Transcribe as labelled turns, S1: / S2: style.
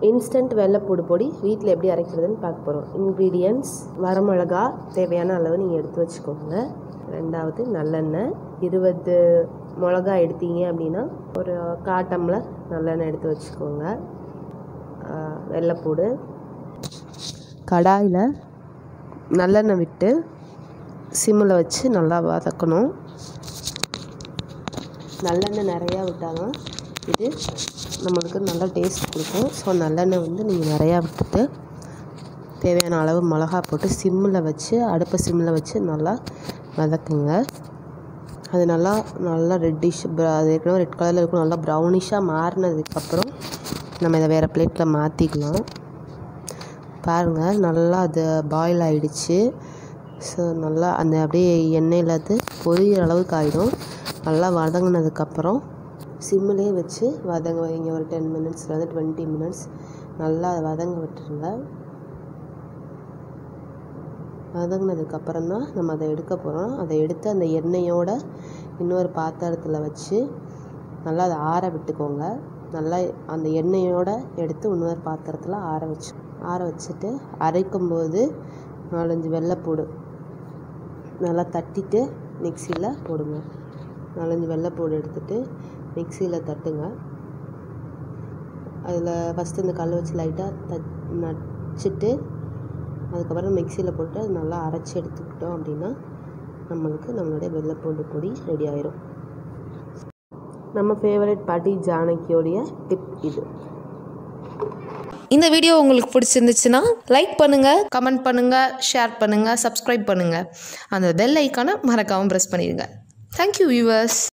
S1: instant வெள்ளைப்பூடு பொடி வீட்டில் எப்படி அரைக்கிறதுன்னு பார்க்க போகிறோம் இன்க்ரீடியன்ட்ஸ் வரமிளகா தேவையான அளவு நீங்கள் எடுத்து வச்சுக்கோங்க ரெண்டாவது நல்லெண்ணெய் இருபது மிளகா எடுத்தீங்க அப்படின்னா ஒரு கா டம்ளர் நல்லெண்ணெய் எடுத்து வச்சுக்கோங்க ஆஹ் வெள்ளைப்பூடு கடாயில் நல்லெண்ணெய் விட்டு சிம்மில் வச்சு நல்லா வதக்கணும் நல்லெண்ணெய் நிறையா விட்டால் தான் இது நம்மளுக்கு நல்லா டேஸ்ட் கொடுக்கும் ஸோ நல்லெண்ணெய் வந்து நீங்கள் நிறையா விட்டுட்டு தேவையான அளவு மிளகா போட்டு சிம்மில் வச்சு அடுப்பை சிம்மில் வச்சு நல்லா வதக்குங்க அது நல்லா நல்லா ரெட்டிஷ் அது ஏற்கனவே ரெட் கலரில் இருக்கும் நல்லா ப்ரௌனிஷாக மாறினதுக்கப்புறம் நம்ம இதை வேறு பிளேட்டில் மாற்றிக்கலாம் பாருங்கள் நல்லா அது பாயில் ஆகிடுச்சு ஸோ நல்லா அந்த அப்படியே எண்ணெயில் அது பொரியிற அளவுக்கு ஆகிடும் நல்லா வதங்கினதுக்கப்புறம் சிம்மிலே வச்சு வதங்க வைங்க ஒரு டென் மினிட்ஸ்லேருந்து டுவெண்ட்டி மினிட்ஸ் நல்லா அதை வதங்க விட்டுருங்க வதங்கினதுக்கப்புறம் தான் நம்ம அதை எடுக்க போகிறோம் அதை எடுத்து அந்த எண்ணெயோட இன்னொரு பாத்திரத்தில் வச்சு நல்லா அதை ஆற விட்டுக்கோங்க நல்லா அந்த எண்ணெயோட எடுத்து இன்னொரு பாத்திரத்தில் ஆற வச்சு ஆற வச்சுட்டு அரைக்கும்போது நாலஞ்சு வெள்ளைப்பூடு நல்லா தட்டிட்டு மிக்சியில் போடுங்க நாலஞ்சு வெள்ளைப்பூடு எடுத்துட்டு மிக்சியில் தட்டுங்க அதில் ஃபஸ்ட்டு இந்த கல் வச்சு லைட்டாக தட் நச்சுட்டு அதுக்கப்புறம் மிக்சியில் போட்டு அது நல்லா அரைச்சி எடுத்துக்கிட்டோம் அப்படின்னா நம்மளுக்கு நம்மளுடைய வெள்ளைப்பூண்டு பொடி ரெடி ஆயிரும் நம்ம ஃபேவரட் பாட்டி ஜானகியோடைய டிப் இது
S2: இந்த வீடியோ உங்களுக்கு பிடிச்சிருந்துச்சுன்னா லைக் பண்ணுங்கள் கமெண்ட் பண்ணுங்கள் ஷேர் பண்ணுங்கள் சப்ஸ்கிரைப் பண்ணுங்கள் அந்த பெல் ஐக்கானை மறக்காமல் ப்ரெஸ் பண்ணிடுங்க தேங்க்யூ வியூவர்ஸ்